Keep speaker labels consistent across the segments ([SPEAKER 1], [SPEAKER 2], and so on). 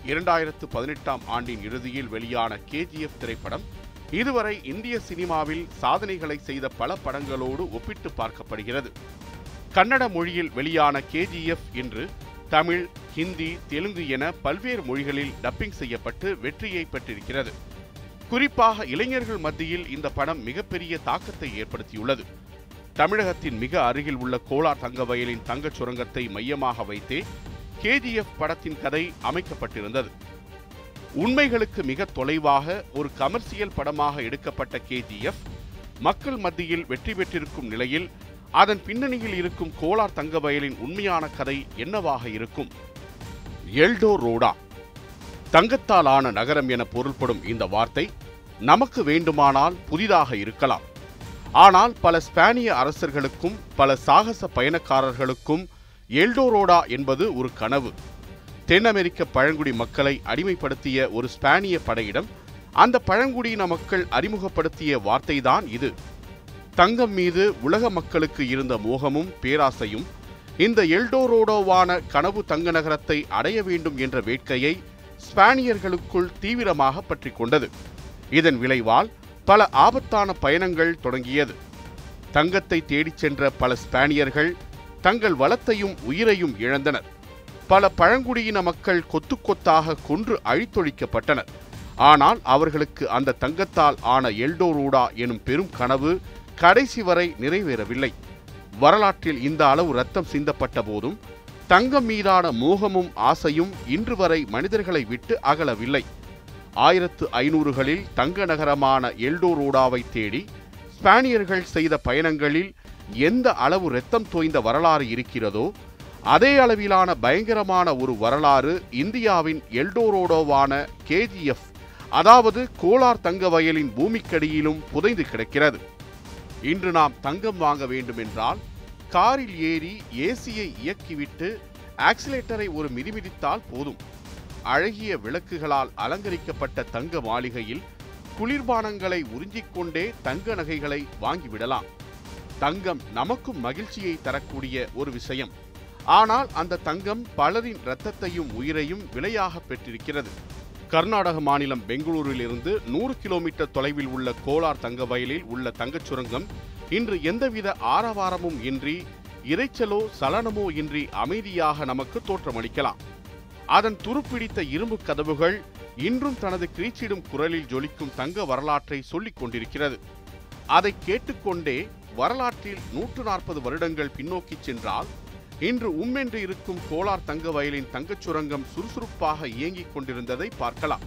[SPEAKER 1] இரண்டாயிரத்து பதினெட்டாம் ஆண்டின் இறுதியில் வெளியான கேஜிஎஃப் திரைப்படம் இதுவரை இந்திய சினிமாவில் சாதனைகளை செய்த பல படங்களோடு ஒப்பிட்டு பார்க்கப்படுகிறது கன்னட மொழியில் வெளியான கேஜிஎஃப் இன்று தமிழ் ஹிந்தி தெலுங்கு என பல்வேறு மொழிகளில் டப்பிங் செய்யப்பட்டு வெற்றியை பெற்றிருக்கிறது குறிப்பாக இளைஞர்கள் மத்தியில் இந்த படம் மிகப்பெரிய தாக்கத்தை ஏற்படுத்தியுள்ளது தமிழகத்தின் மிக அருகில் உள்ள கோலார் தங்கவயலின் தங்கச் சுரங்கத்தை மையமாக வைத்தே கேஜிஎஃப் படத்தின் கதை அமைக்கப்பட்டிருந்தது உண்மைகளுக்கு மிக தொலைவாக ஒரு கமர்சியல் படமாக எடுக்கப்பட்ட கேஜிஎஃப் மக்கள் மத்தியில் வெற்றி பெற்றிருக்கும் நிலையில் அதன் பின்னணியில் இருக்கும் கோலார் தங்க வயலின் உண்மையான கதை என்னவாக இருக்கும் எல்டோ ரோடா தங்கத்தால் ஆன நகரம் என பொருள்படும் இந்த வார்த்தை நமக்கு வேண்டுமானால் புதிதாக இருக்கலாம் ஆனால் பல ஸ்பானிய அரசர்களுக்கும் பல சாகச பயணக்காரர்களுக்கும் எல்டோரோடா என்பது ஒரு கனவு தென் அமெரிக்க பழங்குடி மக்களை அடிமைப்படுத்திய ஒரு ஸ்பானிய படையிடம் அந்த பழங்குடியின மக்கள் அறிமுகப்படுத்திய வார்த்தைதான் இது தங்கம் மீது உலக மக்களுக்கு இருந்த மோகமும் பேராசையும் இந்த எல்டோரோடோவான கனவு தங்க நகரத்தை அடைய வேண்டும் என்ற வேட்கையை ஸ்பானியர்களுக்குள் தீவிரமாக பற்றி கொண்டது இதன் விளைவால் பல ஆபத்தான பயணங்கள் தொடங்கியது தங்கத்தை தேடிச் சென்ற பல ஸ்பானியர்கள் தங்கள் வளத்தையும் உயிரையும் இழந்தனர் பல பழங்குடியின மக்கள் கொத்து கொத்தாக கொன்று அழித்தொழிக்கப்பட்டனர் ஆனால் அவர்களுக்கு அந்த தங்கத்தால் ஆன எல்டோரூடா எனும் பெரும் கனவு கடைசி வரை நிறைவேறவில்லை வரலாற்றில் இந்த அளவு ரத்தம் சிந்தப்பட்ட போதும் தங்கம் மீதான மோகமும் ஆசையும் இன்று வரை மனிதர்களை விட்டு அகலவில்லை ஆயிரத்து ஐநூறுகளில் தங்க நகரமான எல்டோரோடாவை தேடி ஸ்பானியர்கள் செய்த பயணங்களில் எந்த அளவு இரத்தம் தோய்ந்த வரலாறு இருக்கிறதோ அதே அளவிலான பயங்கரமான ஒரு வரலாறு இந்தியாவின் எல்டோரோடோவான கேஜிஎஃப் அதாவது கோலார் தங்க வயலின் பூமிக்கடியிலும் புதைந்து கிடக்கிறது இன்று நாம் தங்கம் வாங்க வேண்டுமென்றால் காரில் ஏறி ஏசியை இயக்கிவிட்டு ஆக்சிலேட்டரை ஒரு மிதிமிதித்தால் போதும் அழகிய விளக்குகளால் அலங்கரிக்கப்பட்ட தங்க மாளிகையில் குளிர்பானங்களை உறிஞ்சிக் கொண்டே தங்க நகைகளை வாங்கிவிடலாம் தங்கம் நமக்கும் மகிழ்ச்சியை தரக்கூடிய ஒரு விஷயம் ஆனால் அந்த தங்கம் பலரின் இரத்தத்தையும் உயிரையும் விலையாக பெற்றிருக்கிறது கர்நாடக மாநிலம் பெங்களூரில் இருந்து நூறு கிலோமீட்டர் தொலைவில் உள்ள கோலார் தங்க வயலில் உள்ள தங்கச் சுரங்கம் இன்று எந்தவித ஆரவாரமும் இன்றி இரைச்சலோ சலனமோ இன்றி அமைதியாக நமக்கு தோற்றமளிக்கலாம் அதன் துருப்பிடித்த இரும்பு கதவுகள் இன்றும் தனது கிரீச்சிடும் குரலில் ஜொலிக்கும் தங்க வரலாற்றை சொல்லிக் கொண்டிருக்கிறது அதை கேட்டுக்கொண்டே வரலாற்றில் நூற்று நாற்பது வருடங்கள் பின்னோக்கி சென்றால் இன்று உம்மென்று இருக்கும் கோலார் தங்க வயலின் தங்கச் சுரங்கம் சுறுசுறுப்பாக இயங்கிக் கொண்டிருந்ததை பார்க்கலாம்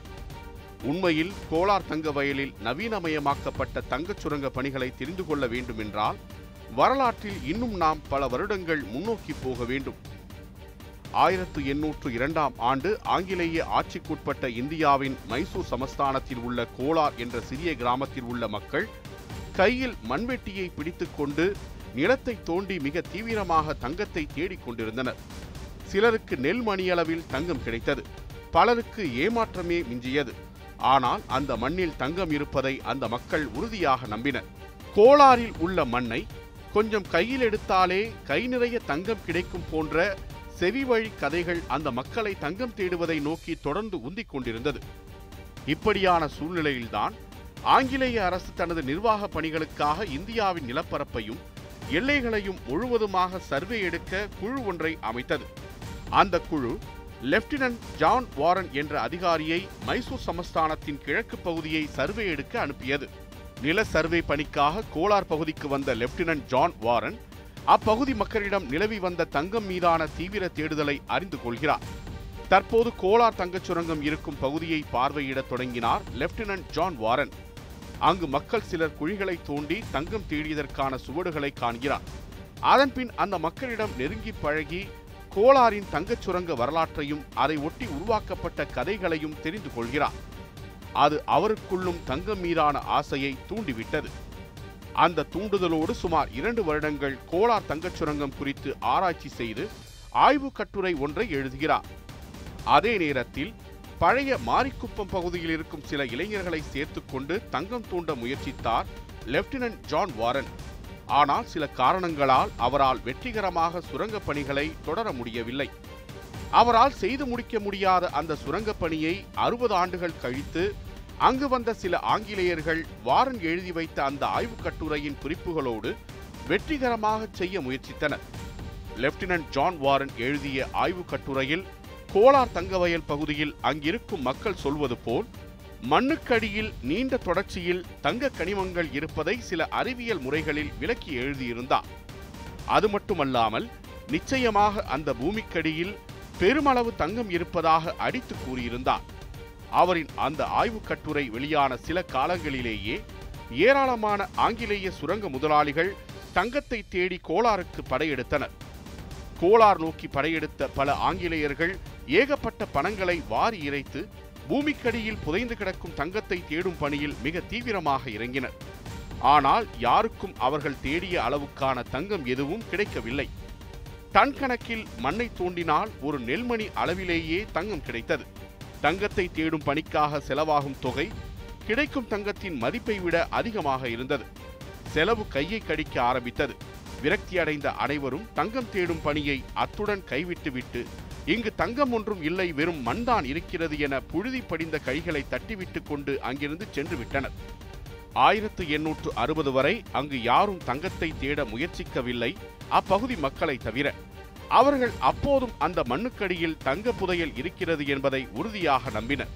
[SPEAKER 1] உண்மையில் கோலார் தங்க வயலில் நவீனமயமாக்கப்பட்ட தங்கச் சுரங்க பணிகளை தெரிந்து கொள்ள வேண்டுமென்றால் வரலாற்றில் இன்னும் நாம் பல வருடங்கள் முன்னோக்கி போக வேண்டும் ஆயிரத்து எண்ணூற்று இரண்டாம் ஆண்டு ஆங்கிலேய ஆட்சிக்குட்பட்ட இந்தியாவின் மைசூர் சமஸ்தானத்தில் உள்ள கோலார் என்ற சிறிய கிராமத்தில் உள்ள மக்கள் கையில் மண்வெட்டியை பிடித்துக்கொண்டு நிலத்தை தோண்டி மிக தீவிரமாக தங்கத்தை தேடிக் கொண்டிருந்தனர் சிலருக்கு நெல் மணியளவில் தங்கம் கிடைத்தது பலருக்கு ஏமாற்றமே மிஞ்சியது ஆனால் அந்த மண்ணில் தங்கம் இருப்பதை அந்த மக்கள் உறுதியாக நம்பினர் கோலாரில் உள்ள மண்ணை கொஞ்சம் கையில் எடுத்தாலே கை நிறைய தங்கம் கிடைக்கும் போன்ற செவி வழி கதைகள் அந்த மக்களை தங்கம் தேடுவதை நோக்கி தொடர்ந்து உந்திக் கொண்டிருந்தது இப்படியான சூழ்நிலையில்தான் ஆங்கிலேய அரசு தனது நிர்வாக பணிகளுக்காக இந்தியாவின் நிலப்பரப்பையும் எல்லைகளையும் முழுவதுமாக சர்வே எடுக்க குழு ஒன்றை அமைத்தது அந்த குழு லெப்டினன்ட் ஜான் வாரன் என்ற அதிகாரியை மைசூர் சமஸ்தானத்தின் கிழக்கு பகுதியை சர்வே எடுக்க அனுப்பியது நில சர்வே பணிக்காக கோலார் பகுதிக்கு வந்த லெப்டினன்ட் ஜான் வாரன் அப்பகுதி மக்களிடம் நிலவி வந்த தங்கம் மீதான தீவிர தேடுதலை அறிந்து கொள்கிறார் தற்போது கோலார் தங்கச் சுரங்கம் இருக்கும் பகுதியை பார்வையிடத் தொடங்கினார் லெப்டினன்ட் ஜான் வாரன் அங்கு மக்கள் சிலர் குழிகளை தோண்டி தங்கம் தேடியதற்கான சுவடுகளை காண்கிறார் அதன்பின் அந்த மக்களிடம் நெருங்கி பழகி கோலாரின் தங்கச் சுரங்க வரலாற்றையும் அதை ஒட்டி உருவாக்கப்பட்ட கதைகளையும் தெரிந்து கொள்கிறார் அது அவருக்குள்ளும் தங்கம் மீதான ஆசையை தூண்டிவிட்டது அந்த தூண்டுதலோடு சுமார் இரண்டு வருடங்கள் கோலார் தங்கச் சுரங்கம் குறித்து ஆராய்ச்சி செய்து ஆய்வு கட்டுரை ஒன்றை எழுதுகிறார் அதே நேரத்தில் பழைய மாரிக்குப்பம் பகுதியில் இருக்கும் சில இளைஞர்களை சேர்த்துக்கொண்டு தங்கம் தூண்ட முயற்சித்தார் லெப்டினன்ட் ஜான் வாரன் ஆனால் சில காரணங்களால் அவரால் வெற்றிகரமாக சுரங்கப் பணிகளை தொடர முடியவில்லை அவரால் செய்து முடிக்க முடியாத அந்த சுரங்கப் பணியை அறுபது ஆண்டுகள் கழித்து அங்கு வந்த சில ஆங்கிலேயர்கள் வாரன் எழுதி வைத்த அந்த ஆய்வுக் கட்டுரையின் குறிப்புகளோடு வெற்றிகரமாக செய்ய முயற்சித்தனர் லெப்டினன்ட் ஜான் வாரன் எழுதிய ஆய்வுக் கட்டுரையில் கோலார் தங்கவயல் பகுதியில் அங்கிருக்கும் மக்கள் சொல்வது போல் மண்ணுக்கடியில் நீண்ட தொடர்ச்சியில் தங்க கனிமங்கள் இருப்பதை சில அறிவியல் முறைகளில் விளக்கி எழுதியிருந்தார் அது மட்டுமல்லாமல் நிச்சயமாக அந்த பூமிக்கடியில் பெருமளவு தங்கம் இருப்பதாக அடித்து கூறியிருந்தார் அவரின் அந்த ஆய்வுக் கட்டுரை வெளியான சில காலங்களிலேயே ஏராளமான ஆங்கிலேய சுரங்க முதலாளிகள் தங்கத்தை தேடி கோலாருக்கு படையெடுத்தனர் கோலார் நோக்கி படையெடுத்த பல ஆங்கிலேயர்கள் ஏகப்பட்ட பணங்களை வாரி இறைத்து பூமிக்கடியில் புதைந்து கிடக்கும் தங்கத்தை தேடும் பணியில் மிக தீவிரமாக இறங்கினர் ஆனால் யாருக்கும் அவர்கள் தேடிய அளவுக்கான தங்கம் எதுவும் கிடைக்கவில்லை டன் கணக்கில் மண்ணை தோண்டினால் ஒரு நெல்மணி அளவிலேயே தங்கம் கிடைத்தது தங்கத்தை தேடும் பணிக்காக செலவாகும் தொகை கிடைக்கும் தங்கத்தின் மதிப்பை விட அதிகமாக இருந்தது செலவு கையை கடிக்க ஆரம்பித்தது விரக்தி அடைந்த அனைவரும் தங்கம் தேடும் பணியை அத்துடன் கைவிட்டுவிட்டு இங்கு தங்கம் ஒன்றும் இல்லை வெறும் மண்தான் இருக்கிறது என புழுதி படிந்த கைகளை தட்டிவிட்டு கொண்டு அங்கிருந்து சென்று விட்டனர் ஆயிரத்து எண்ணூற்று அறுபது வரை அங்கு யாரும் தங்கத்தை தேட முயற்சிக்கவில்லை அப்பகுதி மக்களை தவிர அவர்கள் அப்போதும் அந்த மண்ணுக்கடியில் தங்க புதையல் இருக்கிறது என்பதை உறுதியாக நம்பினர்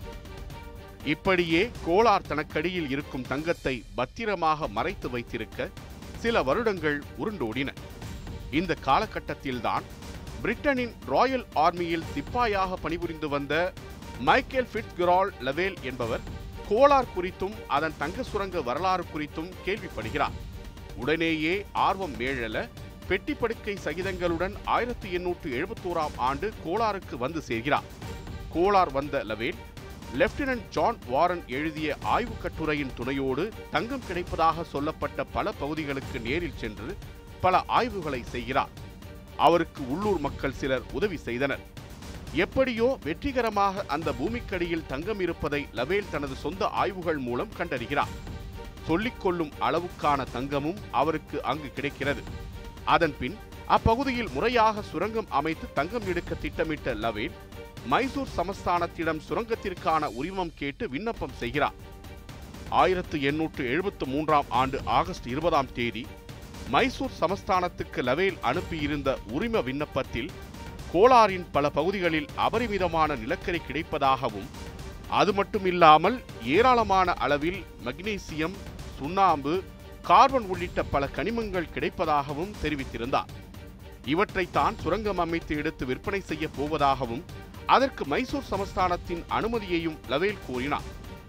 [SPEAKER 1] இப்படியே கோலார் தனக்கடியில் இருக்கும் தங்கத்தை பத்திரமாக மறைத்து வைத்திருக்க சில வருடங்கள் உருண்டோடின இந்த காலகட்டத்தில்தான் பிரிட்டனின் ராயல் ஆர்மியில் சிப்பாயாக பணிபுரிந்து வந்த மைக்கேல் ஃபிட்ஸ்கிரால் லவேல் என்பவர் கோலார் குறித்தும் அதன் தங்க சுரங்க வரலாறு குறித்தும் கேள்விப்படுகிறார் உடனேயே ஆர்வம் மேழல பெட்டி படுக்கை சகிதங்களுடன் ஆயிரத்தி எண்ணூற்று எழுபத்தோராம் ஆண்டு கோலாருக்கு வந்து சேர்கிறார் கோலார் வந்த லவேல் லெப்டினன்ட் ஜான் வாரன் எழுதிய ஆய்வுக் கட்டுரையின் துணையோடு தங்கம் கிடைப்பதாக சொல்லப்பட்ட பல பகுதிகளுக்கு நேரில் சென்று பல ஆய்வுகளை செய்கிறார் அவருக்கு உள்ளூர் மக்கள் சிலர் உதவி செய்தனர் எப்படியோ வெற்றிகரமாக அந்த பூமிக்கடியில் தங்கம் இருப்பதை லவேல் தனது சொந்த ஆய்வுகள் மூலம் கண்டறிகிறார் சொல்லிக்கொள்ளும் அளவுக்கான தங்கமும் அவருக்கு அங்கு கிடைக்கிறது அதன் பின் அப்பகுதியில் முறையாக சுரங்கம் அமைத்து தங்கம் எடுக்க திட்டமிட்ட லவேல் மைசூர் சமஸ்தானத்திடம் சுரங்கத்திற்கான உரிமம் கேட்டு விண்ணப்பம் செய்கிறார் ஆயிரத்து எண்ணூற்று எழுபத்து மூன்றாம் ஆண்டு ஆகஸ்ட் இருபதாம் தேதி மைசூர் சமஸ்தானத்துக்கு லவேல் அனுப்பியிருந்த உரிம விண்ணப்பத்தில் கோலாரின் பல பகுதிகளில் அபரிமிதமான நிலக்கரி கிடைப்பதாகவும் அது மட்டுமில்லாமல் ஏராளமான அளவில் மக்னீசியம் சுண்ணாம்பு கார்பன் உள்ளிட்ட பல கனிமங்கள் கிடைப்பதாகவும் தெரிவித்திருந்தார் இவற்றைத்தான் சுரங்கம் அமைத்து எடுத்து விற்பனை செய்ய போவதாகவும் அதற்கு மைசூர் சமஸ்தானத்தின் அனுமதியையும் லவேல் கூறினார்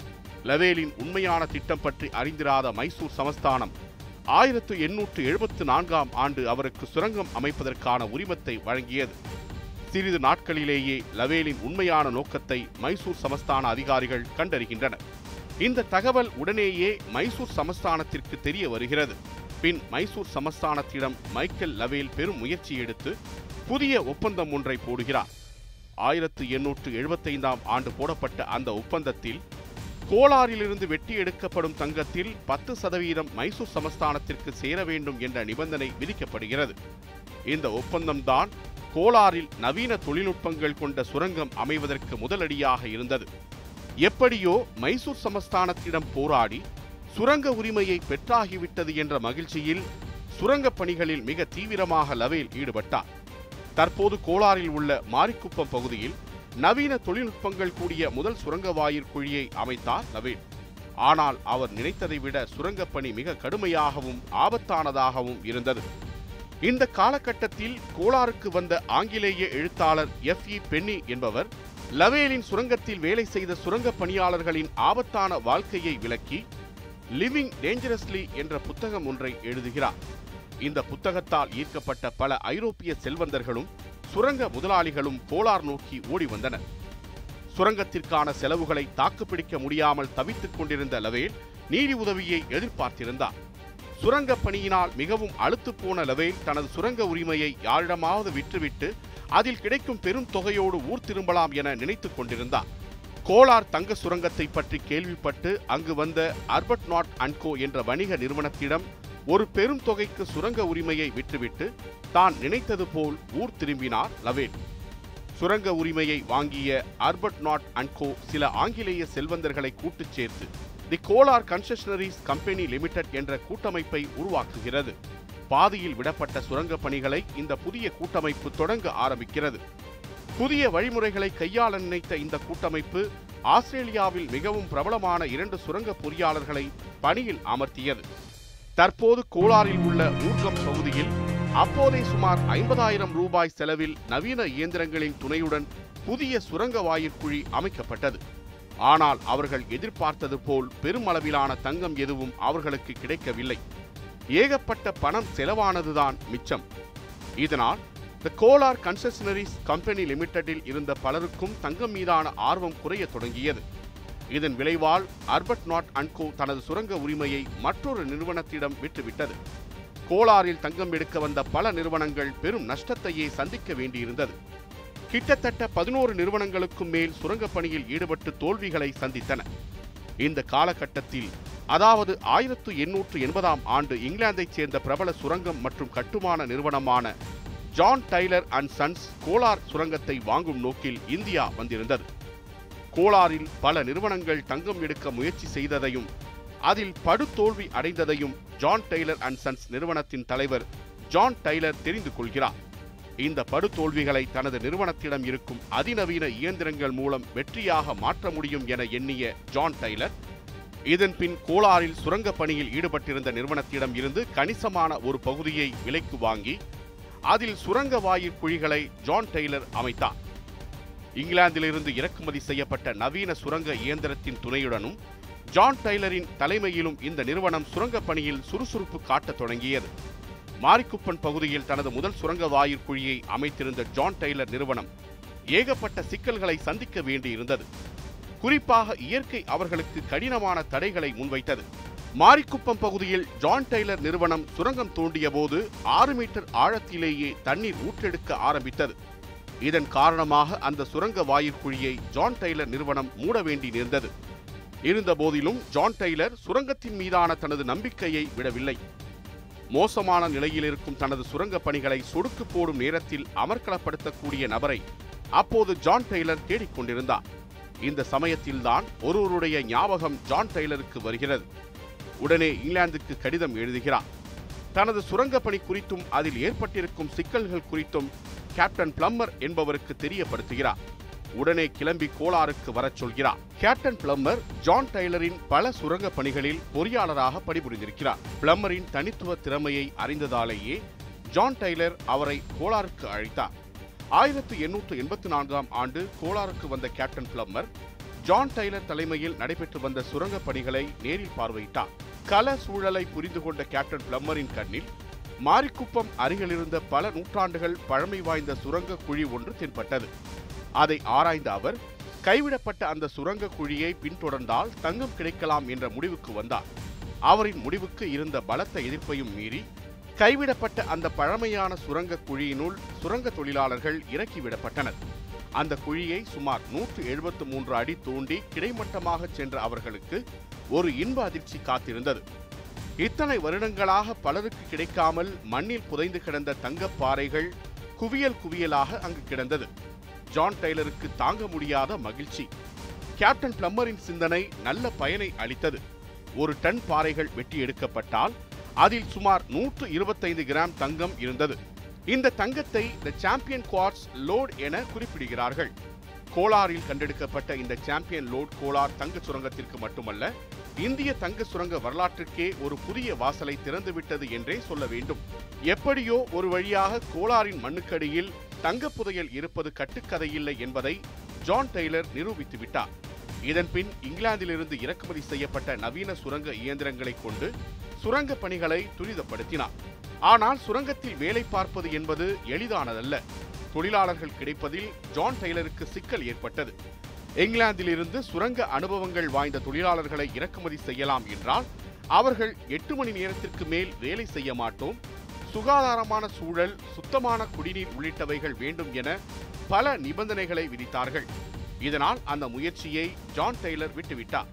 [SPEAKER 1] லவேலின் உண்மையான திட்டம் பற்றி அறிந்திராத மைசூர் சமஸ்தானம் ஆயிரத்து எண்ணூற்று எழுபத்து நான்காம் ஆண்டு அவருக்கு சுரங்கம் அமைப்பதற்கான உரிமத்தை வழங்கியது சிறிது நாட்களிலேயே லவேலின் உண்மையான நோக்கத்தை மைசூர் சமஸ்தான அதிகாரிகள் கண்டறிகின்றனர் இந்த தகவல் உடனேயே மைசூர் சமஸ்தானத்திற்கு தெரிய வருகிறது பின் மைசூர் சமஸ்தானத்திடம் மைக்கேல் லவேல் பெரும் முயற்சி எடுத்து புதிய ஒப்பந்தம் ஒன்றை போடுகிறார் ஆயிரத்து எண்ணூற்று எழுபத்தைந்தாம் ஆண்டு போடப்பட்ட அந்த ஒப்பந்தத்தில் கோலாரிலிருந்து வெட்டி எடுக்கப்படும் தங்கத்தில் பத்து சதவீதம் மைசூர் சமஸ்தானத்திற்கு சேர வேண்டும் என்ற நிபந்தனை விதிக்கப்படுகிறது இந்த ஒப்பந்தம்தான் கோலாரில் நவீன தொழில்நுட்பங்கள் கொண்ட சுரங்கம் அமைவதற்கு முதலடியாக இருந்தது எப்படியோ மைசூர் சமஸ்தானத்திடம் போராடி சுரங்க உரிமையை பெற்றாகிவிட்டது என்ற மகிழ்ச்சியில் சுரங்கப் பணிகளில் மிக தீவிரமாக லவேல் ஈடுபட்டார் தற்போது கோலாரில் உள்ள மாரிக்குப்பம் பகுதியில் நவீன தொழில்நுட்பங்கள் கூடிய முதல் சுரங்க வாயிற் குழியை அமைத்தார் லவேல் ஆனால் அவர் நினைத்ததை விட சுரங்கப் பணி மிக கடுமையாகவும் ஆபத்தானதாகவும் இருந்தது இந்த காலகட்டத்தில் கோலாருக்கு வந்த ஆங்கிலேய எழுத்தாளர் எஃப் இ பென்னி என்பவர் லவேலின் சுரங்கத்தில் வேலை செய்த சுரங்கப் பணியாளர்களின் ஆபத்தான வாழ்க்கையை விளக்கி லிவிங் டேஞ்சரஸ்லி என்ற புத்தகம் ஒன்றை எழுதுகிறார் இந்த புத்தகத்தால் ஈர்க்கப்பட்ட பல ஐரோப்பிய செல்வந்தர்களும் சுரங்க முதலாளிகளும் கோலார் நோக்கி ஓடி வந்தனர் சுரங்கத்திற்கான செலவுகளை தாக்குப்பிடிக்க முடியாமல் தவித்துக் கொண்டிருந்த லவேல் நீதி உதவியை எதிர்பார்த்திருந்தார் சுரங்க பணியினால் மிகவும் அழுத்துப் போன லவேல் தனது சுரங்க உரிமையை யாரிடமாவது விற்றுவிட்டு அதில் கிடைக்கும் பெரும் தொகையோடு ஊர் திரும்பலாம் என நினைத்துக் கொண்டிருந்தார் கோலார் தங்க சுரங்கத்தை பற்றி கேள்விப்பட்டு அங்கு வந்த அர்பட் நாட் அன்கோ என்ற வணிக நிறுவனத்திடம் ஒரு பெரும் தொகைக்கு சுரங்க உரிமையை விற்றுவிட்டு தான் நினைத்தது போல் ஊர் திரும்பினார் லவேல் சுரங்க உரிமையை வாங்கிய அர்பர்ட் நாட் அண்ட் கோ சில ஆங்கிலேய செல்வந்தர்களை கூட்டுச் சேர்த்து the Kolar concessionaries company limited என்ற கூட்டமைப்பை உருவாக்குகிறது பாதியில் விடப்பட்ட சுரங்க பணிகளை இந்த புதிய கூட்டமைப்பு தொடங்க ஆரம்பிக்கிறது புதிய வழிமுறைகளை கையாள நினைத்த இந்த கூட்டமைப்பு ஆஸ்திரேலியாவில் மிகவும் பிரபலமான இரண்டு சுரங்க பொறியாளர்களை பணியில் அமர்த்தியது தற்போது கோலாரில் உள்ள ஊர்கம் பகுதியில் அப்போதே சுமார் ஐம்பதாயிரம் ரூபாய் செலவில் நவீன இயந்திரங்களின் துணையுடன் புதிய சுரங்க வாயிற்குழி அமைக்கப்பட்டது ஆனால் அவர்கள் எதிர்பார்த்தது போல் பெருமளவிலான தங்கம் எதுவும் அவர்களுக்கு கிடைக்கவில்லை ஏகப்பட்ட பணம் செலவானதுதான் மிச்சம் இதனால் த கோலார் கன்செஷனரிஸ் கம்பெனி லிமிடெடில் இருந்த பலருக்கும் தங்கம் மீதான ஆர்வம் குறையத் தொடங்கியது இதன் விளைவால் அர்பர்ட் நாட் அன்கோ தனது சுரங்க உரிமையை மற்றொரு நிறுவனத்திடம் விட்டுவிட்டது கோலாரில் தங்கம் எடுக்க வந்த பல நிறுவனங்கள் பெரும் நஷ்டத்தையே சந்திக்க வேண்டியிருந்தது கிட்டத்தட்ட பதினோரு நிறுவனங்களுக்கும் மேல் சுரங்கப் பணியில் ஈடுபட்டு தோல்விகளை சந்தித்தன இந்த காலகட்டத்தில் அதாவது ஆயிரத்து எண்ணூற்று எண்பதாம் ஆண்டு இங்கிலாந்தைச் சேர்ந்த பிரபல சுரங்கம் மற்றும் கட்டுமான நிறுவனமான John Tyler and Sons Kolar சுரங்கத்தை வாங்கும் நோக்கில் இந்தியா வந்திருந்தது கோலாரில் பல நிறுவனங்கள் தங்கம் எடுக்க முயற்சி செய்ததையும் அதில் படுதோல்வி அடைந்ததையும் ஜான் டெய்லர் அண்ட் சன்ஸ் நிறுவனத்தின் தலைவர் ஜான் டைலர் தெரிந்து கொள்கிறார் இந்த படுதோல்விகளை தனது நிறுவனத்திடம் இருக்கும் அதிநவீன இயந்திரங்கள் மூலம் வெற்றியாக மாற்ற முடியும் என எண்ணிய ஜான் டைலர் இதன் பின் கோலாரில் சுரங்க பணியில் ஈடுபட்டிருந்த நிறுவனத்திடம் இருந்து கணிசமான ஒரு பகுதியை விலைக்கு வாங்கி அதில் சுரங்க வாயிற் குழிகளை ஜான் டெய்லர் அமைத்தார் இங்கிலாந்திலிருந்து இறக்குமதி செய்யப்பட்ட நவீன சுரங்க இயந்திரத்தின் துணையுடனும் ஜான் டெய்லரின் தலைமையிலும் இந்த நிறுவனம் சுரங்க பணியில் சுறுசுறுப்பு காட்டத் தொடங்கியது மாரிக்குப்பன் பகுதியில் தனது முதல் சுரங்க வாயிற் குழியை அமைத்திருந்த ஜான் டெய்லர் நிறுவனம் ஏகப்பட்ட சிக்கல்களை சந்திக்க வேண்டியிருந்தது குறிப்பாக இயற்கை அவர்களுக்கு கடினமான தடைகளை முன்வைத்தது மாரிக்குப்பம் பகுதியில் ஜான் டெய்லர் நிறுவனம் சுரங்கம் தோண்டிய போது ஆறு மீட்டர் ஆழத்திலேயே தண்ணீர் ஊற்றெடுக்க ஆரம்பித்தது இதன் காரணமாக அந்த சுரங்க வாயிற்குழியை ஜான் டெய்லர் நிறுவனம் மூட வேண்டி நேர்ந்தது இருந்த போதிலும் ஜான் டெய்லர் சுரங்கத்தின் மீதான தனது நம்பிக்கையை விடவில்லை மோசமான நிலையில் இருக்கும் தனது சுரங்க பணிகளை சொடுக்கு போடும் நேரத்தில் அமர்க்களப்படுத்தக்கூடிய நபரை அப்போது ஜான் டெய்லர் தேடிக்கொண்டிருந்தார் இந்த சமயத்தில்தான் ஒருவருடைய ஞாபகம் ஜான் டெய்லருக்கு வருகிறது உடனே இங்கிலாந்துக்கு கடிதம் எழுதுகிறார் தனது சுரங்க பணி குறித்தும் அதில் ஏற்பட்டிருக்கும் சிக்கல்கள் குறித்தும் கேப்டன் பிளம்மர் என்பவருக்கு தெரியப்படுத்துகிறார் உடனே கிளம்பி கோலாருக்கு வரச் சொல்கிறார் கேப்டன் பிளம்மர் ஜான் டெய்லரின் பல சுரங்க பணிகளில் பொறியாளராக பணிபுரிந்திருக்கிறார் பிளம்மரின் தனித்துவ திறமையை அறிந்ததாலேயே ஜான் டெய்லர் அவரை கோலாருக்கு அழைத்தார் ஆயிரத்து எண்ணூற்று எண்பத்தி நான்காம் ஆண்டு கோலாருக்கு வந்த கேப்டன் பிளம்மர் ஜான் டெய்லர் தலைமையில் நடைபெற்று வந்த சுரங்க பணிகளை நேரில் பார்வையிட்டார் கள சூழலை புரிந்து கொண்ட கேப்டன் பிளம்மரின் கண்ணில் மாரிக்குப்பம் அருகிலிருந்த பல நூற்றாண்டுகள் பழமை வாய்ந்த சுரங்க குழி ஒன்று தென்பட்டது அதை ஆராய்ந்த அவர் கைவிடப்பட்ட அந்த சுரங்க குழியை பின்தொடர்ந்தால் தங்கம் கிடைக்கலாம் என்ற முடிவுக்கு வந்தார் அவரின் முடிவுக்கு இருந்த பலத்த எதிர்ப்பையும் மீறி கைவிடப்பட்ட அந்த பழமையான சுரங்க குழியினுள் சுரங்க தொழிலாளர்கள் இறக்கிவிடப்பட்டனர் அந்த குழியை சுமார் நூற்று எழுபத்து மூன்று அடி தோண்டி கிடைமட்டமாக சென்ற அவர்களுக்கு ஒரு இன்ப அதிர்ச்சி காத்திருந்தது இத்தனை வருடங்களாக பலருக்கு கிடைக்காமல் மண்ணில் புதைந்து கிடந்த தங்கப் பாறைகள் குவியல் குவியலாக அங்கு கிடந்தது ஜான் டெய்லருக்கு தாங்க முடியாத மகிழ்ச்சி கேப்டன் பிளம்மரின் சிந்தனை நல்ல பயனை அளித்தது ஒரு டன் பாறைகள் வெட்டி எடுக்கப்பட்டால் அதில் சுமார் நூற்று இருபத்தைந்து கிராம் தங்கம் இருந்தது இந்த தங்கத்தை த சாம்பியன் குவார்ட்ஸ் லோட் என குறிப்பிடுகிறார்கள் கோலாரில் கண்டெடுக்கப்பட்ட இந்த சாம்பியன் லோட் கோலார் தங்க சுரங்கத்திற்கு மட்டுமல்ல இந்திய தங்க சுரங்க வரலாற்றுக்கே ஒரு புதிய வாசலை திறந்துவிட்டது என்றே சொல்ல வேண்டும் எப்படியோ ஒரு வழியாக கோலாரின் மண்ணுக்கடியில் தங்கப் புதையல் இருப்பது கட்டுக்கதையில்லை என்பதை ஜான் டெய்லர் நிரூபித்து விட்டார் இதன்பின் இங்கிலாந்திலிருந்து இறக்குமதி செய்யப்பட்ட நவீன சுரங்க இயந்திரங்களை கொண்டு சுரங்க பணிகளை துரிதப்படுத்தினார் ஆனால் சுரங்கத்தில் வேலை பார்ப்பது என்பது எளிதானதல்ல தொழிலாளர்கள் கிடைப்பதில் ஜான் டெய்லருக்கு சிக்கல் ஏற்பட்டது இங்கிலாந்திலிருந்து சுரங்க அனுபவங்கள் வாய்ந்த தொழிலாளர்களை இறக்குமதி செய்யலாம் என்றால் அவர்கள் எட்டு மணி நேரத்திற்கு மேல் வேலை செய்ய மாட்டோம் சுகாதாரமான சூழல் சுத்தமான குடிநீர் உள்ளிட்டவைகள் வேண்டும் என பல நிபந்தனைகளை விதித்தார்கள் இதனால் அந்த முயற்சியை ஜான் டெய்லர் விட்டுவிட்டார்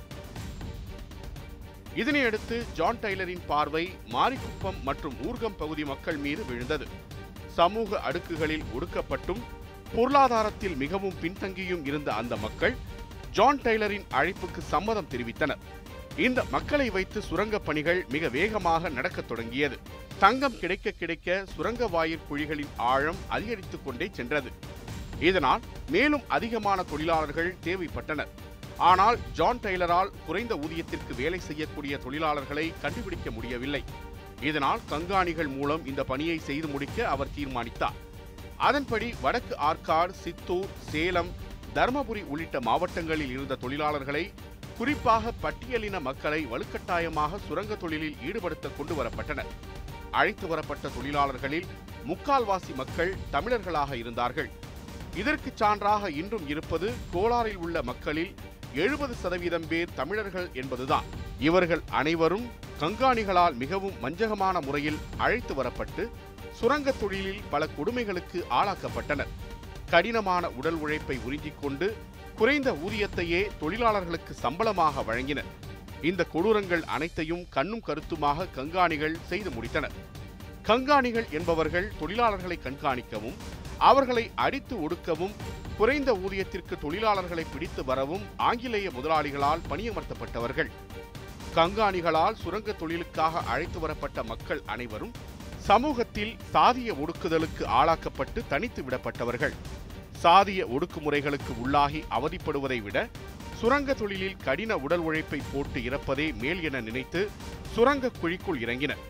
[SPEAKER 1] இதனையடுத்து ஜான் டெய்லரின் பார்வை மாரிக்குப்பம் மற்றும் ஊர்கம் பகுதி மக்கள் மீது விழுந்தது சமூக அடுக்குகளில் ஒடுக்கப்பட்டும் பொருளாதாரத்தில் மிகவும் பின்தங்கியும் இருந்த அந்த மக்கள் ஜான் டெய்லரின் அழைப்புக்கு சம்மதம் தெரிவித்தனர் இந்த மக்களை வைத்து சுரங்கப் பணிகள் மிக வேகமாக நடக்கத் தொடங்கியது தங்கம் கிடைக்க கிடைக்க சுரங்க வாயிற் குழிகளின் ஆழம் அதிகரித்துக் கொண்டே சென்றது இதனால் மேலும் அதிகமான தொழிலாளர்கள் தேவைப்பட்டனர் ஆனால் ஜான் டெய்லரால் குறைந்த ஊதியத்திற்கு வேலை செய்யக்கூடிய தொழிலாளர்களை கண்டுபிடிக்க முடியவில்லை இதனால் கண்காணிகள் மூலம் இந்த பணியை செய்து முடிக்க அவர் தீர்மானித்தார் அதன்படி வடக்கு ஆற்காடு சித்தூர் சேலம் தருமபுரி உள்ளிட்ட மாவட்டங்களில் இருந்த தொழிலாளர்களை குறிப்பாக பட்டியலின மக்களை வலுக்கட்டாயமாக சுரங்க தொழிலில் ஈடுபடுத்த கொண்டு வரப்பட்டனர் அழைத்து வரப்பட்ட தொழிலாளர்களில் முக்கால்வாசி மக்கள் தமிழர்களாக இருந்தார்கள் இதற்கு சான்றாக இன்றும் இருப்பது கோலாரில் உள்ள மக்களில் எழுபது சதவீதம் பேர் தமிழர்கள் என்பதுதான் இவர்கள் அனைவரும் கண்காணிகளால் மிகவும் வஞ்சகமான முறையில் அழைத்து வரப்பட்டு சுரங்க தொழிலில் பல கொடுமைகளுக்கு ஆளாக்கப்பட்டனர் கடினமான உடல் உழைப்பை உறிஞ்சிக் கொண்டு குறைந்த ஊதியத்தையே தொழிலாளர்களுக்கு சம்பளமாக வழங்கினர் இந்த கொடூரங்கள் அனைத்தையும் கண்ணும் கருத்துமாக கண்காணிகள் செய்து முடித்தனர் கண்காணிகள் என்பவர்கள் தொழிலாளர்களை கண்காணிக்கவும் அவர்களை அடித்து ஒடுக்கவும் குறைந்த ஊதியத்திற்கு தொழிலாளர்களை பிடித்து வரவும் ஆங்கிலேய முதலாளிகளால் பணியமர்த்தப்பட்டவர்கள் கண்காணிகளால் சுரங்க தொழிலுக்காக அழைத்து வரப்பட்ட மக்கள் அனைவரும் சமூகத்தில் சாதிய ஒடுக்குதலுக்கு ஆளாக்கப்பட்டு தனித்து விடப்பட்டவர்கள் சாதிய ஒடுக்குமுறைகளுக்கு உள்ளாகி அவதிப்படுவதை விட சுரங்க தொழிலில் கடின உடல் உழைப்பை போட்டு இறப்பதே மேல் என நினைத்து சுரங்க குழிக்குள் இறங்கினர்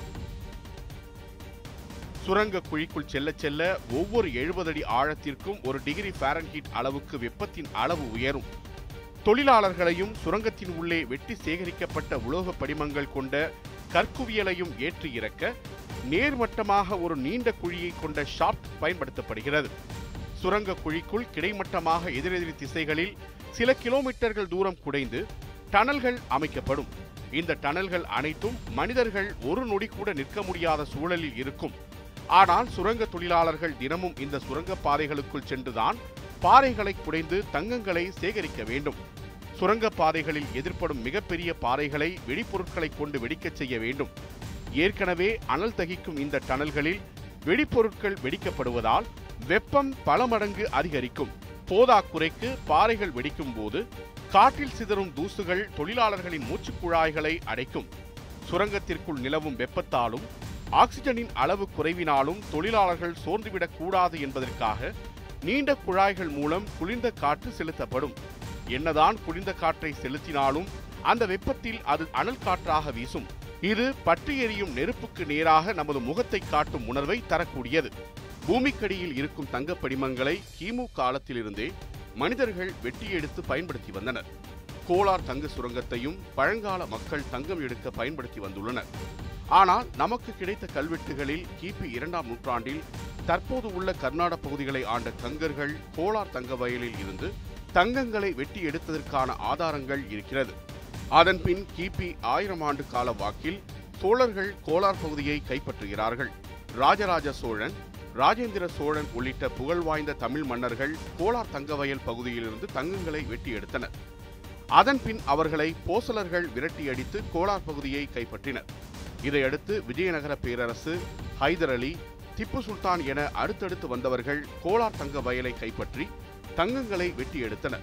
[SPEAKER 1] சுரங்க குழிக்குள் செல்ல செல்ல ஒவ்வொரு எழுபது அடி ஆழத்திற்கும் ஒரு டிகிரி ஃபாரன்ஹீட் அளவுக்கு வெப்பத்தின் அளவு உயரும் தொழிலாளர்களையும் சுரங்கத்தின் உள்ளே வெட்டி சேகரிக்கப்பட்ட உலோக படிமங்கள் கொண்ட கற்குவியலையும் ஏற்றி இறக்க நேர்மட்டமாக ஒரு நீண்ட குழியை கொண்ட ஷாப்ட் பயன்படுத்தப்படுகிறது சுரங்க குழிக்குள் கிடைமட்டமாக எதிரெதிரி திசைகளில் சில கிலோமீட்டர்கள் தூரம் குடைந்து டனல்கள் அமைக்கப்படும் இந்த டனல்கள் அனைத்தும் மனிதர்கள் ஒரு நொடி கூட நிற்க முடியாத சூழலில் இருக்கும் ஆனால் சுரங்க தொழிலாளர்கள் தினமும் இந்த சுரங்க பாதைகளுக்குள் சென்றுதான் பாறைகளை குடைந்து தங்கங்களை சேகரிக்க வேண்டும் சுரங்க பாதைகளில் எதிர்ப்படும் மிகப்பெரிய பாறைகளை வெடிப்பொருட்களை கொண்டு வெடிக்கச் செய்ய வேண்டும் ஏற்கனவே அனல் தகிக்கும் இந்த டனல்களில் வெடிப்பொருட்கள் வெடிக்கப்படுவதால் வெப்பம் பல மடங்கு அதிகரிக்கும் போதாக்குறைக்கு பாறைகள் வெடிக்கும் போது காற்றில் சிதறும் தூசுகள் தொழிலாளர்களின் மூச்சுக் குழாய்களை அடைக்கும் சுரங்கத்திற்குள் நிலவும் வெப்பத்தாலும் ஆக்சிஜனின் அளவு குறைவினாலும் தொழிலாளர்கள் சோர்ந்துவிடக் கூடாது என்பதற்காக நீண்ட குழாய்கள் மூலம் குளிர்ந்த காற்று செலுத்தப்படும் என்னதான் குளிர்ந்த காற்றை செலுத்தினாலும் அந்த வெப்பத்தில் அது அனல் காற்றாக வீசும் இது பற்றி எரியும் நெருப்புக்கு நேராக நமது முகத்தை காட்டும் உணர்வை தரக்கூடியது பூமிக்கடியில் இருக்கும் தங்கப் படிமங்களை கிமு காலத்திலிருந்தே மனிதர்கள் வெட்டி எடுத்து பயன்படுத்தி வந்தனர் கோலார் தங்க சுரங்கத்தையும் பழங்கால மக்கள் தங்கம் எடுக்க பயன்படுத்தி வந்துள்ளனர் ஆனால் நமக்கு கிடைத்த கல்வெட்டுகளில் கிபி இரண்டாம் நூற்றாண்டில் தற்போது உள்ள கர்நாடக பகுதிகளை ஆண்ட கங்கர்கள் கோலார் தங்க வயலில் இருந்து தங்கங்களை வெட்டி எடுத்ததற்கான ஆதாரங்கள் இருக்கிறது அதன்பின் கிபி ஆயிரம் ஆண்டு கால வாக்கில் சோழர்கள் கோலார் பகுதியை கைப்பற்றுகிறார்கள் ராஜராஜ சோழன் ராஜேந்திர சோழன் உள்ளிட்ட புகழ்வாய்ந்த தமிழ் மன்னர்கள் கோலார் தங்கவயல் பகுதியிலிருந்து தங்கங்களை வெட்டி எடுத்தனர் அதன்பின் அவர்களை போசலர்கள் விரட்டியடித்து கோலார் பகுதியை கைப்பற்றினர் இதையடுத்து விஜயநகர பேரரசு ஹைதர் அலி திப்பு சுல்தான் என அடுத்தடுத்து வந்தவர்கள் கோலார் தங்க வயலை கைப்பற்றி தங்கங்களை வெட்டி எடுத்தனர்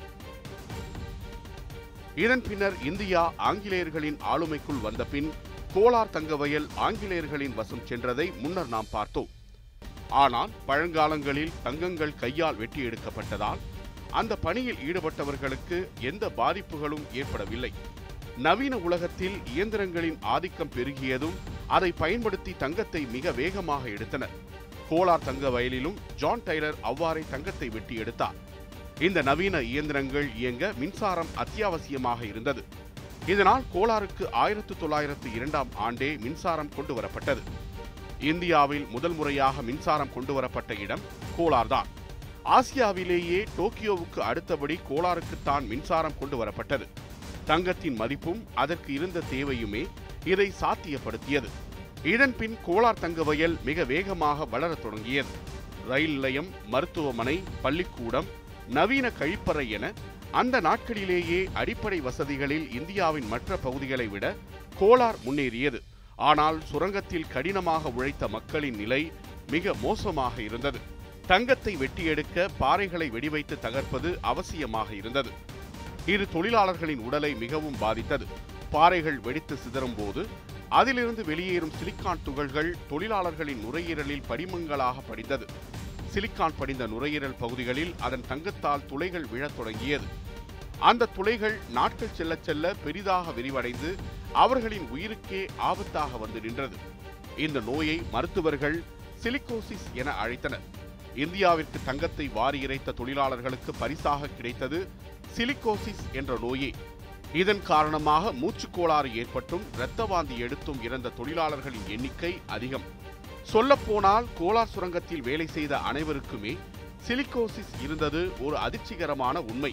[SPEAKER 1] இதன் பின்னர் இந்தியா ஆங்கிலேயர்களின் ஆளுமைக்குள் வந்த பின் கோலார் தங்க வயல் ஆங்கிலேயர்களின் வசம் சென்றதை முன்னர் நாம் பார்த்தோம் ஆனால் பழங்காலங்களில் தங்கங்கள் கையால் வெட்டி எடுக்கப்பட்டதால் அந்த பணியில் ஈடுபட்டவர்களுக்கு எந்த பாதிப்புகளும் ஏற்படவில்லை நவீன உலகத்தில் இயந்திரங்களின் ஆதிக்கம் பெருகியதும் அதை பயன்படுத்தி தங்கத்தை மிக வேகமாக எடுத்தனர் கோலார் தங்க வயலிலும் ஜான் டைலர் அவ்வாறே தங்கத்தை வெட்டி எடுத்தார் இந்த நவீன இயந்திரங்கள் இயங்க மின்சாரம் அத்தியாவசியமாக இருந்தது இதனால் கோலாருக்கு ஆயிரத்து தொள்ளாயிரத்து இரண்டாம் ஆண்டே மின்சாரம் கொண்டு வரப்பட்டது இந்தியாவில் முதல் முறையாக மின்சாரம் கொண்டு வரப்பட்ட இடம் கோலார்தான் ஆசியாவிலேயே டோக்கியோவுக்கு அடுத்தபடி கோலாருக்குத்தான் மின்சாரம் கொண்டு வரப்பட்டது தங்கத்தின் மதிப்பும் அதற்கு இருந்த தேவையுமே இதை சாத்தியப்படுத்தியது இதன் பின் கோலார் தங்க வயல் மிக வேகமாக வளரத் தொடங்கியது ரயில் நிலையம் மருத்துவமனை பள்ளிக்கூடம் நவீன கழிப்பறை என அந்த நாட்களிலேயே அடிப்படை வசதிகளில் இந்தியாவின் மற்ற பகுதிகளை விட கோலார் முன்னேறியது ஆனால் சுரங்கத்தில் கடினமாக உழைத்த மக்களின் நிலை மிக மோசமாக இருந்தது தங்கத்தை வெட்டி எடுக்க பாறைகளை வெடிவைத்து தகர்ப்பது அவசியமாக இருந்தது இது தொழிலாளர்களின் உடலை மிகவும் பாதித்தது பாறைகள் வெடித்து சிதறும் போது அதிலிருந்து வெளியேறும் சிலிக்கான் துகள்கள் தொழிலாளர்களின் நுரையீரலில் படிமங்களாக படிந்தது சிலிக்கான் படிந்த நுரையீரல் பகுதிகளில் அதன் தங்கத்தால் துளைகள் விழத் தொடங்கியது அந்த துளைகள் நாட்கள் செல்ல செல்ல பெரிதாக விரிவடைந்து அவர்களின் உயிருக்கே ஆபத்தாக வந்து நின்றது இந்த நோயை மருத்துவர்கள் சிலிகோசிஸ் என அழைத்தனர் இந்தியாவிற்கு தங்கத்தை வாரி இறைத்த தொழிலாளர்களுக்கு பரிசாக கிடைத்தது சிலிகோசிஸ் என்ற நோயே இதன் காரணமாக மூச்சுக் கோளாறு ஏற்பட்டும் இரத்த வாந்தி எடுத்தும் இறந்த தொழிலாளர்களின் எண்ணிக்கை அதிகம் சொல்லப்போனால் கோலார் சுரங்கத்தில் வேலை செய்த அனைவருக்குமே சிலிகோசிஸ் இருந்தது ஒரு அதிர்ச்சிகரமான உண்மை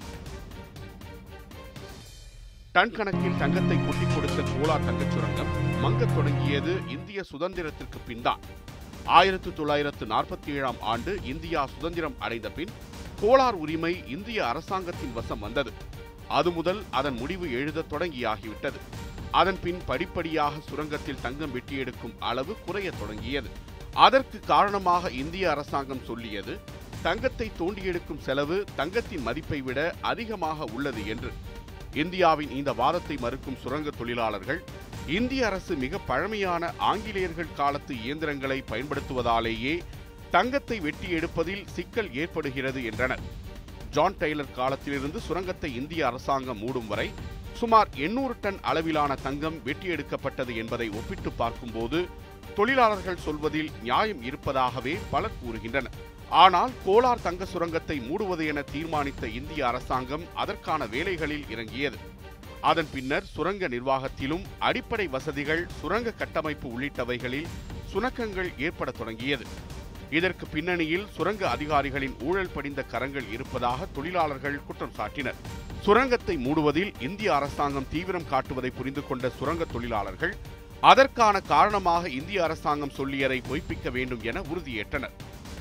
[SPEAKER 1] டன் கணக்கில் தங்கத்தை கொட்டிக் கொடுத்த கோலார் தங்கச் சுரங்கம் மங்கத் தொடங்கியது இந்திய சுதந்திரத்திற்கு பின்தான் ஆயிரத்து தொள்ளாயிரத்து நாற்பத்தி ஏழாம் ஆண்டு இந்தியா சுதந்திரம் அடைந்த பின் கோலார் உரிமை இந்திய அரசாங்கத்தின் வசம் வந்தது அது முதல் அதன் முடிவு எழுதத் தொடங்கியாகிவிட்டது அதன் பின் படிப்படியாக சுரங்கத்தில் தங்கம் வெட்டி எடுக்கும் அளவு குறையத் தொடங்கியது அதற்கு காரணமாக இந்திய அரசாங்கம் சொல்லியது தங்கத்தை தோண்டி எடுக்கும் செலவு தங்கத்தின் மதிப்பை விட அதிகமாக உள்ளது என்று இந்தியாவின் இந்த வாதத்தை மறுக்கும் சுரங்க தொழிலாளர்கள் இந்திய அரசு மிக பழமையான ஆங்கிலேயர்கள் காலத்து இயந்திரங்களை பயன்படுத்துவதாலேயே தங்கத்தை வெட்டி எடுப்பதில் சிக்கல் ஏற்படுகிறது என்றனர் ஜான் டெய்லர் காலத்திலிருந்து சுரங்கத்தை இந்திய அரசாங்கம் மூடும் வரை சுமார் எண்ணூறு டன் அளவிலான தங்கம் வெட்டி எடுக்கப்பட்டது என்பதை ஒப்பிட்டு பார்க்கும்போது தொழிலாளர்கள் சொல்வதில் நியாயம் இருப்பதாகவே பலர் கூறுகின்றனர் ஆனால் கோலார் தங்க சுரங்கத்தை மூடுவது என தீர்மானித்த இந்திய அரசாங்கம் அதற்கான வேலைகளில் இறங்கியது அதன் பின்னர் சுரங்க நிர்வாகத்திலும் அடிப்படை வசதிகள் சுரங்க கட்டமைப்பு உள்ளிட்டவைகளில் சுணக்கங்கள் ஏற்படத் தொடங்கியது இதற்கு பின்னணியில் சுரங்க அதிகாரிகளின் ஊழல் படிந்த கரங்கள் இருப்பதாக தொழிலாளர்கள் குற்றம் சாட்டினர் சுரங்கத்தை மூடுவதில் இந்திய அரசாங்கம் தீவிரம் காட்டுவதை புரிந்து கொண்ட சுரங்க தொழிலாளர்கள் அதற்கான காரணமாக இந்திய அரசாங்கம் சொல்லியதை பொய்ப்பிக்க வேண்டும் என உறுதியேற்றனர்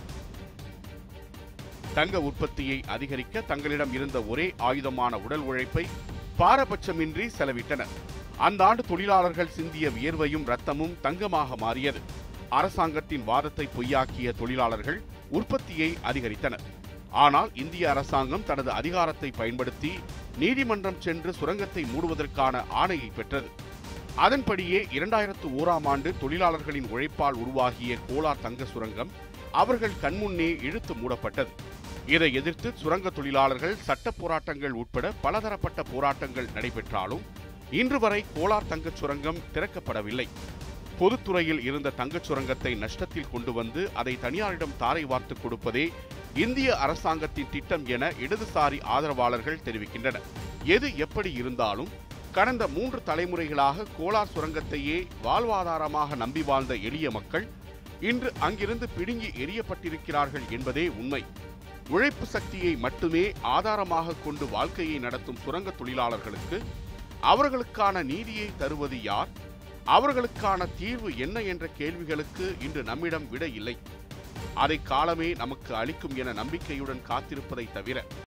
[SPEAKER 1] தங்க உற்பத்தியை அதிகரிக்க தங்களிடம் இருந்த ஒரே ஆயுதமான உடல் உழைப்பை பாரபட்சமின்றி செலவிட்டனர் அந்த ஆண்டு தொழிலாளர்கள் சிந்திய வியர்வையும் ரத்தமும் தங்கமாக மாறியது அரசாங்கத்தின் வாதத்தை பொய்யாக்கிய தொழிலாளர்கள் உற்பத்தியை அதிகரித்தனர் ஆனால் இந்திய அரசாங்கம் தனது அதிகாரத்தை பயன்படுத்தி நீதிமன்றம் சென்று சுரங்கத்தை மூடுவதற்கான ஆணையை பெற்றது அதன்படியே இரண்டாயிரத்து ஓராம் ஆண்டு தொழிலாளர்களின் உழைப்பால் உருவாகிய கோலார் தங்க சுரங்கம் அவர்கள் கண்முன்னே இழுத்து மூடப்பட்டது இதை எதிர்த்து சுரங்க தொழிலாளர்கள் சட்ட போராட்டங்கள் உட்பட பலதரப்பட்ட போராட்டங்கள் நடைபெற்றாலும் இன்று வரை கோலார் தங்கச் சுரங்கம் திறக்கப்படவில்லை பொதுத்துறையில் இருந்த தங்கச் சுரங்கத்தை நஷ்டத்தில் கொண்டு வந்து அதை தனியாரிடம் தாரை வார்த்து கொடுப்பதே இந்திய அரசாங்கத்தின் திட்டம் என இடதுசாரி ஆதரவாளர்கள் தெரிவிக்கின்றனர் எது எப்படி இருந்தாலும் கடந்த மூன்று தலைமுறைகளாக கோலார் சுரங்கத்தையே வாழ்வாதாரமாக நம்பி வாழ்ந்த எளிய மக்கள் இன்று அங்கிருந்து பிடுங்கி எரியப்பட்டிருக்கிறார்கள் என்பதே உண்மை உழைப்பு சக்தியை மட்டுமே ஆதாரமாக கொண்டு வாழ்க்கையை நடத்தும் சுரங்க தொழிலாளர்களுக்கு அவர்களுக்கான நீதியை தருவது யார் அவர்களுக்கான தீர்வு என்ன என்ற கேள்விகளுக்கு இன்று நம்மிடம் விட இல்லை அதை காலமே நமக்கு அளிக்கும் என நம்பிக்கையுடன் காத்திருப்பதை தவிர